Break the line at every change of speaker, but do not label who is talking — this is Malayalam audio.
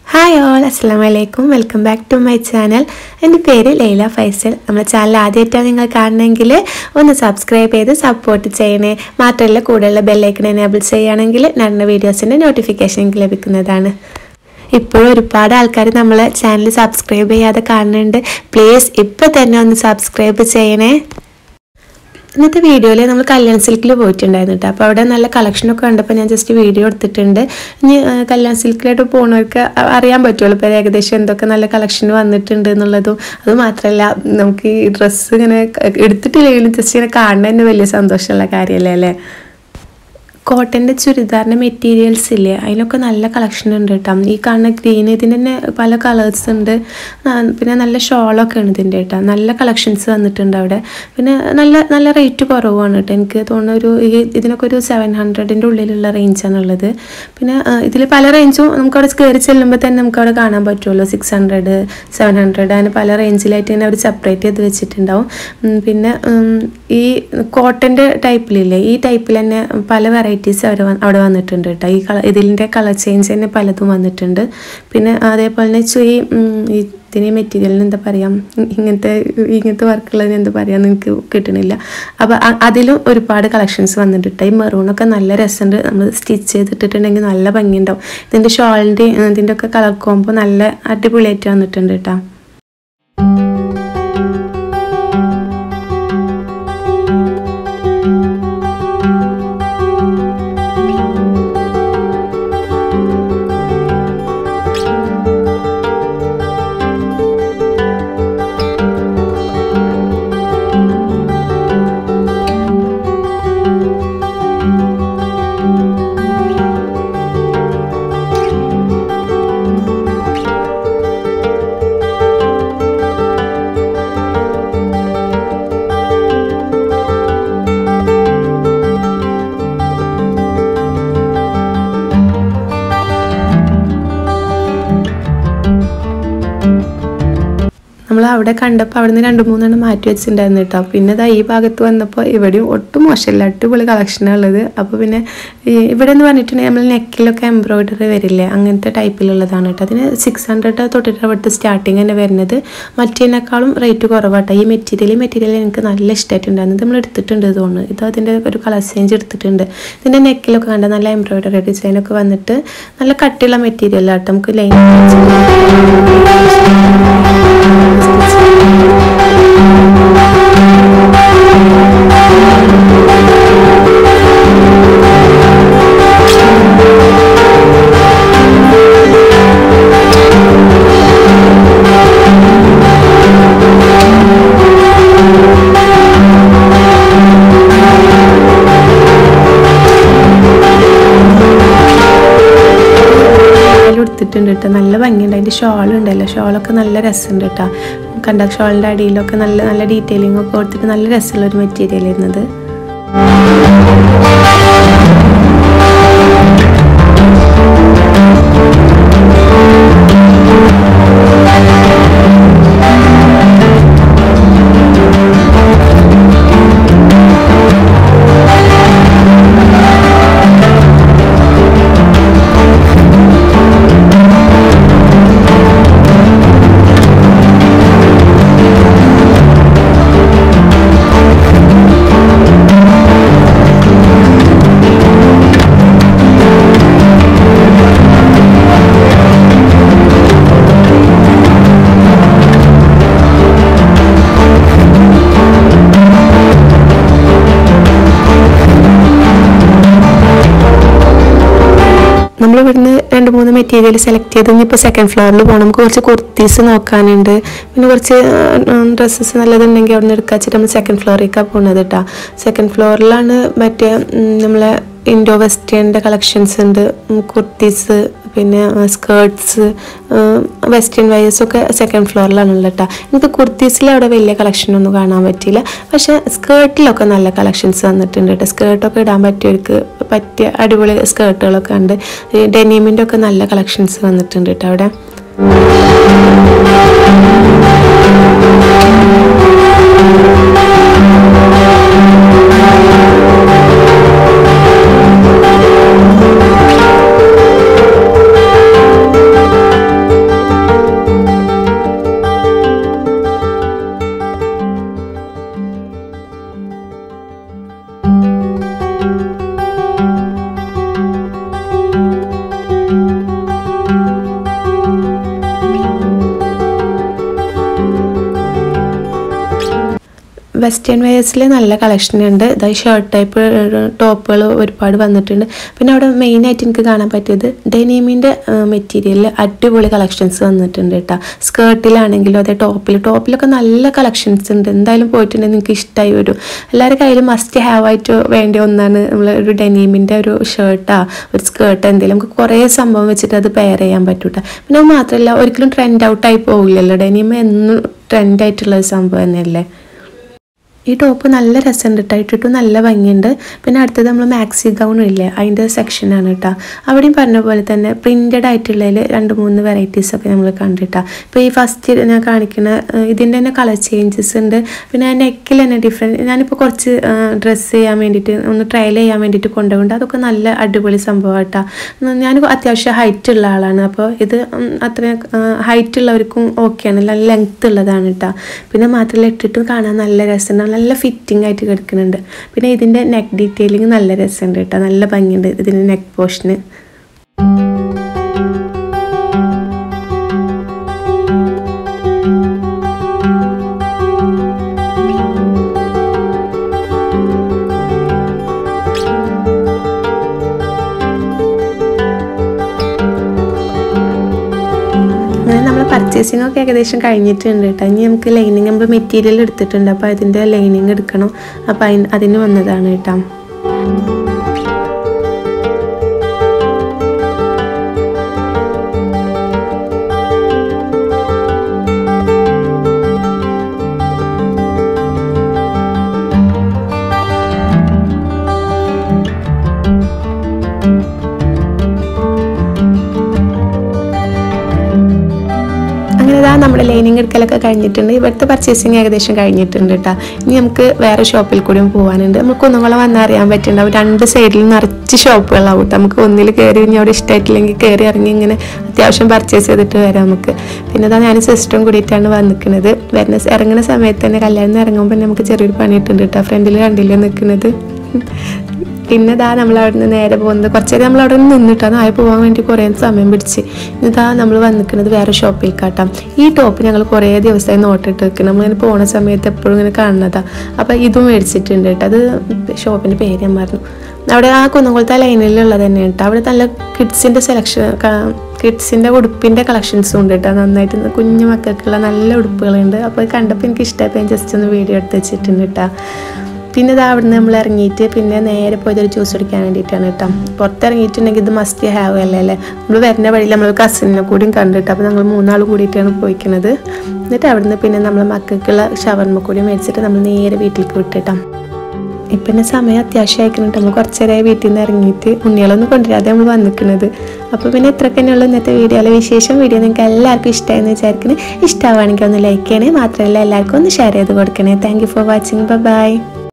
ഹായ് ഓൾ അസ്സാം വലൈക്കും welcome back to my channel എൻ്റെ പേര് ലൈല ഫൈസൽ നമ്മുടെ ചാനൽ ആദ്യമായിട്ടാണ് നിങ്ങൾ കാണണമെങ്കിൽ ഒന്ന് സബ്സ്ക്രൈബ് ചെയ്ത് സപ്പോർട്ട് ചെയ്യണേ മാത്രമല്ല കൂടെയുള്ള ബെല്ലൈക്കൺ എനേബിൾ ചെയ്യുകയാണെങ്കിൽ നടന്ന വീഡിയോസിൻ്റെ നോട്ടിഫിക്കേഷൻ എനിക്ക് ലഭിക്കുന്നതാണ് ഇപ്പോഴും ഒരുപാട് ആൾക്കാർ നമ്മളെ ചാനൽ സബ്സ്ക്രൈബ് ചെയ്യാതെ കാണുന്നുണ്ട് പ്ലീസ് ഇപ്പോൾ തന്നെ ഒന്ന് സബ്സ്ക്രൈബ് ചെയ്യണേ ഇന്നത്തെ വീഡിയോയിൽ നമ്മൾ കല്യാൺ സിൽക്കിൽ പോയിട്ടുണ്ടായിരുന്നു കേട്ടോ അപ്പോൾ അവിടെ നല്ല കളക്ഷനൊക്കെ കണ്ടപ്പോൾ ഞാൻ ജസ്റ്റ് വീഡിയോ എടുത്തിട്ടുണ്ട് ഇനി ആ, കല്യാൺ സിൽക്കിലായിട്ട് പോകുന്നവർക്ക് അ- അറിയാൻ പറ്റുള്ളൂ ഇപ്പോൾ ഏകദേശം എന്തൊക്കെ നല്ല കളക്ഷൻ വന്നിട്ടുണ്ട് എന്നുള്ളതും അത് മാത്രമല്ല നമുക്ക് ഈ ഡ്രസ്സ് ഇങ്ങനെ ക- എടുത്തിട്ടില്ലെങ്കിലും ജസ്റ്റ് ഇങ്ങനെ കാണുന്നത് തന്നെ വലിയ സന്തോഷമുള്ള കാര്യമല്ലേ അല്ലേ കോട്ടൻ്റെ ചുരിദാറിൻ്റെ മെറ്റീരിയൽസ് ഇല്ലേ അതിലൊക്കെ നല്ല കളക്ഷൻ ഉണ്ട് കേട്ടോ ഈ കാണുന്ന ഗ്രീൻ ഇതിൻ്റെ തന്നെ പല കളേഴ്സ് ഉണ്ട് ആ, പിന്നെ നല്ല ഷോളൊക്കെ ഉണ്ട് ഇതിൻ്റെ കേട്ടോ നല്ല കളക്ഷൻസ് വന്നിട്ടുണ്ട് അവിടെ പിന്നെ നല്ല നല്ല റേറ്റ് കുറവാണ് കേട്ടോ എനിക്ക് തോന്നുന്ന ഒരു ഈ ഇതിനൊക്കെ ഒരു സെവൻ ഹൺഡ്രഡിൻ്റെ ഉള്ളിലുള്ള റേഞ്ചാണ് ഉള്ളത് പിന്നെ ഇതിൽ പല റേഞ്ചും നമുക്ക് അവിടെ കയറി ചെല്ലുമ്പോൾ തന്നെ നമുക്ക് അവിടെ കാണാൻ പറ്റുമല്ലോ സിക്സ് ഹൺഡ്രഡ് സെവൻ ഹൺഡ്രഡ് അങ്ങനെ പല റേഞ്ചിലായിട്ട് തന്നെ അവർ സെപ്പറേറ്റ് ചെയ്ത് വെച്ചിട്ടുണ്ടാവും ഉം, പിന്നെ ഉം, ഈ കോട്ടൻ്റെ ടൈപ്പിലില്ലേ ഈ ടൈപ്പിൽ തന്നെ പല വെറൈറ്റീസ് അവർ അവിടെ വന്നിട്ടുണ്ട് കേട്ടോ ഈ കളർ ഇതിൻ്റെ കളർ ചേഞ്ച് തന്നെ പലതും വന്നിട്ടുണ്ട് പിന്നെ അതേപോലെ തന്നെ ചു- ഈ ഉം, ഈ ഇതിന് മെറ്റീരിയലിന് എന്താ പറയുക ഇങ്ങനത്തെ ഇങ്ങനത്തെ വർക്കുള്ളതിന് എന്താ പറയുക എനിക്ക് കിട്ടണില്ല അപ്പോൾ അതിലും ഒരുപാട് കളക്ഷൻസ് വന്നിട്ടുണ്ട് കേട്ടോ ഈ മെറൂണൊക്കെ നല്ല രസമുണ്ട് നമ്മൾ സ്റ്റിച്ച് ചെയ്തിട്ടുണ്ടെങ്കിൽ നല്ല ഭംഗിയുണ്ടാവും ഇതിൻ്റെ ഷോളിൻ്റെ ഇതിൻ്റെ ഒക്കെ കളർ കോമ്പോ നല്ല അടിപൊളിയായിട്ട് വന്നിട്ടുണ്ട് കേട്ടോ നമ്മൾ അവിടെ കണ്ടപ്പോൾ അവിടെ നിന്ന് രണ്ട് മൂന്നെണ്ണം മാറ്റി വെച്ചിട്ടുണ്ടായിരുന്നു കേട്ടോ പിന്നെ ദാ ഈ ഭാഗത്ത് വന്നപ്പോൾ ഇവിടെയും ഒട്ടും മോശമില്ല അടിപൊളി കളക്ഷനാണ് ഉള്ളത് അപ്പോൾ പിന്നെ ഈ ഇവിടെ എന്ന് പറഞ്ഞിട്ടുണ്ടെങ്കിൽ നമ്മൾ നെക്കിലൊക്കെ എംബ്രോയിഡറി വരില്ലേ അങ്ങനത്തെ ടൈപ്പിലുള്ളതാണ് കേട്ടോ അതിന് സിക്സ് ഹൺഡ്രഡ് തൊട്ടിട്ട് അവിടുത്തെ സ്റ്റാർട്ടിങ് തന്നെ വരുന്നത് മറ്റേനേക്കാളും റേറ്റ് കുറവാട്ടോ ഈ മെറ്റീരിയൽ മെറ്റീരിയൽ എനിക്ക് നല്ല ഇഷ്ടമായിട്ടുണ്ടായിരുന്നു ഇത് നമ്മൾ എടുത്തിട്ടുണ്ട് തോന്നുന്നു ഇത് അതിൻ്റെ ഒരു കളർ ചേഞ്ച് എടുത്തിട്ടുണ്ട് ഇതിൻ്റെ നെക്കിലൊക്കെ കണ്ട നല്ല എംബ്രോയിഡറി ഡിസൈനൊക്കെ വന്നിട്ട് നല്ല കട്ടിയുള്ള മെറ്റീരിയൽ ആട്ടോ നമുക്ക് ലൈൻ എടുത്തിട്ടുണ്ട് കേട്ടോ നല്ല ഭംഗിയുണ്ട് അതിൻ്റെ ഷോൾ ഉണ്ടല്ലോ ഷോളൊക്കെ നല്ല രസമുണ്ട് കേട്ടോ കണ്ട ഷോളിൻ്റെ അടിയിലൊക്കെ നല്ല നല്ല ഡീറ്റെയിലിംഗ് ഒക്കെ കൊടുത്തിട്ട് നല്ല രസമുള്ള ഒരു മെറ്റീരിയൽ ഇരുന്നത് നമ്മൾ ഇവിടുന്ന് രണ്ട് മൂന്ന് മെറ്റീരിയൽ സെലക്ട് ചെയ്ത് ഇനിയിപ്പോൾ സെക്കൻഡ് ഫ്ലോറിൽ പോകണം നമുക്ക് കുറച്ച് കുർത്തീസ് നോക്കാനുണ്ട് പിന്നെ കുറച്ച് ഡ്രസ്സസ് നല്ലതുണ്ടെങ്കിൽ അവിടെ നിന്ന് എടുക്കാൻ വെച്ചിട്ട് നമ്മൾ സെക്കൻഡ് ഫ്ലോറിലേക്കാണ് പോകുന്നത് കേട്ടോ സെക്കൻഡ് ഫ്ലോറിലാണ് മറ്റേ ഉം, നമ്മളെ ഇൻഡോ വെസ്റ്റേണിൻ്റെ കളക്ഷൻസ് ഉണ്ട് ഉം, കുർത്തീസ് പിന്നെ സ്കേർട്സ് വെസ്റ്റേൺ വയേഴ്സ് ഒക്കെ സെക്കൻഡ് ഫ്ലോറിലാണ് ഉള്ളത് കേട്ടോ എനിക്ക് കുർത്തീസിൽ അവിടെ വലിയ കളക്ഷൻ ഒന്നും കാണാൻ പറ്റിയില്ല പക്ഷെ സ്കേർട്ടിലൊക്കെ നല്ല കളക്ഷൻസ് വന്നിട്ടുണ്ട് കേട്ടോ സ്കേർട്ടൊക്കെ ഇടാൻ പറ്റിയവർക്ക് പറ്റിയ അടിപൊളി സ്കേർട്ടുകളൊക്കെ ഉണ്ട് ഡെനീമിൻ്റെ ഒക്കെ നല്ല കളക്ഷൻസ് വന്നിട്ടുണ്ട് കേട്ടോ അവിടെ വെസ്റ്റേൺ വെയേഴ്സിൽ നല്ല കളക്ഷൻ ഉണ്ട് ഇതായി ഷർട്ട് ടൈപ്പ് ടോപ്പുകൾ ഒരുപാട് വന്നിട്ടുണ്ട് പിന്നെ അവിടെ മെയിനായിട്ട് എനിക്ക് കാണാൻ പറ്റിയത് ഡെനീമിൻ്റെ മെറ്റീരിയലിൽ അടിപൊളി കളക്ഷൻസ് വന്നിട്ടുണ്ട് കേട്ടോ സ്കേർട്ടിലാണെങ്കിലും അതെ ടോപ്പിൽ ടോപ്പിലൊക്കെ നല്ല കളക്ഷൻസ് ഉണ്ട് എന്തായാലും പോയിട്ടുണ്ടെങ്കിൽ നിങ്ങൾക്ക് ഇഷ്ടമായി വരും എല്ലാവരുടെ കയ്യിലും മസ്റ്റ് ഹാവ് ആയിട്ട് വേണ്ട ഒന്നാണ് നമ്മൾ ഒരു ഡെനീമിൻ്റെ ഒരു ഷർട്ടാ ഒരു സ്കേർട്ട് എന്തെങ്കിലും നമുക്ക് കുറേ സംഭവം വെച്ചിട്ട് അത് പെയർ ചെയ്യാൻ പറ്റൂട്ടോ പിന്നെ അത് മാത്രമല്ല ഒരിക്കലും ട്രെൻഡ് ഔട്ടായി പോകില്ലല്ലോ ഡെനീം എന്നും ട്രെൻഡ് ആയിട്ടുള്ള ഒരു സംഭവം തന്നെയല്ലേ ഈ ടോപ്പ് നല്ല രസമുണ്ട് കേട്ടോ ഇട്ടിട്ട് നല്ല ഭംഗിയുണ്ട് പിന്നെ അടുത്തത് നമ്മൾ മാക്സി ഗൗൺ ഇല്ലേ അതിൻ്റെ സെക്ഷനാണ് കേട്ടോ അവിടെയും പറഞ്ഞ പോലെ തന്നെ പ്രിൻറ്റഡ് ആയിട്ടുള്ളതിൽ രണ്ട് മൂന്ന് വെറൈറ്റീസ് ഒക്കെ നമ്മൾ കണ്ടിട്ടാ ഇപ്പോൾ ഈ ഫസ്റ്റ് ഞാൻ കാണിക്കുന്ന ഏഹ്, ഇതിൻ്റെ തന്നെ കളർ ചേഞ്ചസ് ഉണ്ട് പിന്നെ നെക്കിൽ തന്നെ ഡിഫറെൻറ്റ് ഞാനിപ്പോൾ കുറച്ച് ഡ്രസ്സ് ചെയ്യാൻ വേണ്ടിയിട്ട് ഒന്ന് ട്രയൽ ചെയ്യാൻ വേണ്ടിയിട്ട് കൊണ്ടുപോകുന്നുണ്ട് അതൊക്കെ നല്ല അടിപൊളി സംഭവം കേട്ടോ ഞാൻ അത്യാവശ്യം ഹൈറ്റ് ഉള്ള ആളാണ് അപ്പോൾ ഇത് ഉം, അത്രയും ഹൈറ്റ് ഉള്ളവർക്കും ഓക്കെയാണ് നല്ല ലെങ്ത് ഉള്ളതാണ് കേട്ടോ പിന്നെ മാത്രമല്ല ഇട്ടിട്ട് കാണാൻ നല്ല രസമുണ്ട് നല്ല ഫിറ്റിംഗ് ആയിട്ട് കിടക്കുന്നുണ്ട് പിന്നെ ഇതിൻ്റെ നെക്ക് ഡീറ്റെയിലിംഗ് നല്ല രസമുണ്ട് കേട്ടോ നല്ല ഭംഗിയുണ്ട് ഇതിൻ്റെ നെക്ക് പോർഷന് അങ്ങനെ നമ്മൾ പർച്ചേസിംഗ് ഒക്കെ ഏകദേശം കഴിഞ്ഞിട്ടുണ്ട് കേട്ടോ ഇനി നമുക്ക് ലൈനിങ് നമ്മൾ മെറ്റീരിയൽ എടുത്തിട്ടുണ്ട് അപ്പോൾ അതിൻ്റെ ലൈനിങ് എടുക്കണം അപ്പോൾ അതിന് അതിന് വന്നതാണ് കേട്ടോ അങ്ങനെ ഇതാ നമ്മുടെ ലൈനിങ് എടുക്കലൊക്കെ കഴിഞ്ഞിട്ടുണ്ട് ഇവിടുത്തെ പർച്ചേസിങ് ഏകദേശം കഴിഞ്ഞിട്ടുണ്ട് കേട്ടോ ഇനി നമുക്ക് വേറെ ഷോപ്പിൽ കൂടിയും പോകാനുണ്ട് നമുക്ക് കുന്നുകുളം വന്നാൽ അറിയാൻ പറ്റുന്നുണ്ടാവും രണ്ട് സൈഡിൽ നിറച്ച് ഷോപ്പുകളാവും കേട്ടോ നമുക്ക് ഒന്നിൽ കയറി ഇനി അവിടെ ഇഷ്ടമായിട്ടില്ലെങ്കിൽ കയറി ഇറങ്ങി ഇങ്ങനെ അത്യാവശ്യം പർച്ചേസ് ചെയ്തിട്ട് വരാം നമുക്ക് പിന്നെ ഇതാ ഞാൻ സിസ്റ്ററും കൂടിയിട്ടാണ് വന്നിക്കുന്നത് വരുന്ന സ- ഇറങ്ങുന്ന സമയത്ത് തന്നെ കല്യാണം ഇറങ്ങുമ്പോൾ നമുക്ക് ചെറിയൊരു പണിയിട്ടുണ്ട് കേട്ടോ ഫ്രണ്ടിൽ കണ്ടില്ലേ നിൽക്കുന്നത് പിന്നെ ഇതാ നമ്മൾ അവിടെ നിന്ന് നേരെ പോകുന്നത് കുറച്ച് നേരം നമ്മൾ അവിടെ നിന്ന് നിന്നിട്ടാണ് ആയി പോകാൻ വേണ്ടി കുറേ സമയം പിടിച്ച് ഇതാ നമ്മൾ വന്നിക്കുന്നത് വേറെ ഷോപ്പിൽ കാട്ടാം ഈ ടോപ്പ് ഞങ്ങൾ കുറേ ദിവസമായി നോട്ടിട്ട് വെക്കണം നമ്മളിങ്ങനെ പോണ സമയത്ത് എപ്പോഴും ഇങ്ങനെ കാണുന്നതാ അപ്പോൾ ഇതും മേടിച്ചിട്ടുണ്ട് കേട്ടോ അത് ഷോപ്പിൻ്റെ പേര് ഞാൻ പറഞ്ഞു അവിടെ ആ കുന്നംകുളത്തെ ലൈനിലുള്ളത് തന്നെ കേട്ടോ അവിടെ നല്ല കിഡ്സിൻ്റെ സെലക്ഷൻ കിഡ്സിൻ്റെ ഉടുപ്പിൻ്റെ കളക്ഷൻസും ഉണ്ട് കേട്ടോ നന്നായിട്ട് കുഞ്ഞു മക്കൾക്കുള്ള നല്ല ഉടുപ്പുകളുണ്ട് അപ്പോൾ അത് കണ്ടപ്പോൾ എനിക്ക് ഇഷ്ടമായപ്പോൾ ഞാൻ ജസ്റ്റ് ഒന്ന് വീഡിയോ എടുത്ത് വെച്ചിട്ടുണ്ട് കേട്ടോ പിന്നെ ഇത് അവിടുന്ന് നമ്മൾ ഇറങ്ങിയിട്ട് പിന്നെ നേരെ പോയത് ഒരു ജ്യൂസ് കുടിക്കാൻ വേണ്ടിയിട്ടാണ് കേട്ടോ പുറത്തിറങ്ങിയിട്ടുണ്ടെങ്കിൽ ഇത് മസ്റ്റ് ഹാവ് അല്ലേ അല്ലേ നമ്മൾ വരുന്ന വഴിയിൽ നമ്മൾ കസിനെ കൂടിയും കണ്ടിട്ട് അപ്പോൾ നമ്മൾ മൂന്നാൾ കൂടിയിട്ടാണ് പോയിക്കുന്നത് എന്നിട്ട് അവിടുന്ന് പിന്നെ നമ്മൾ മക്കൾക്കുള്ള ഷവർമ്മ കൂടി മേടിച്ചിട്ട് നമ്മൾ നേരെ വീട്ടിലേക്ക് വിട്ടിട്ടാ ഇപ്പം പിന്നെ സമയം അത്യാവശ്യമായിക്കുന്നുണ്ട് നമ്മൾ കുറച്ച് നേരമായി വീട്ടിൽ നിന്ന് ഇറങ്ങിയിട്ട് ഉണ്ണികളൊന്നും കൊണ്ടുവരാതെ നമ്മൾ വന്നിക്കുന്നത് അപ്പോൾ പിന്നെ ഇത്ര തന്നെയുള്ള ഇന്നത്തെ വീഡിയോയിലെ വിശേഷം വീഡിയോ നിങ്ങൾക്ക് എല്ലാവർക്കും ഇഷ്ടമായെന്ന് വിചാരിക്കുന്നത് ഇഷ്ടമാവുകയാണെങ്കിൽ ഒന്ന് ലൈക്ക് ചെയ്യണേ മാത്രമല്ല എല്ലാവർക്കും ഒന്ന് ഷെയർ ചെയ്ത് കൊടുക്കണേ thank you for watching by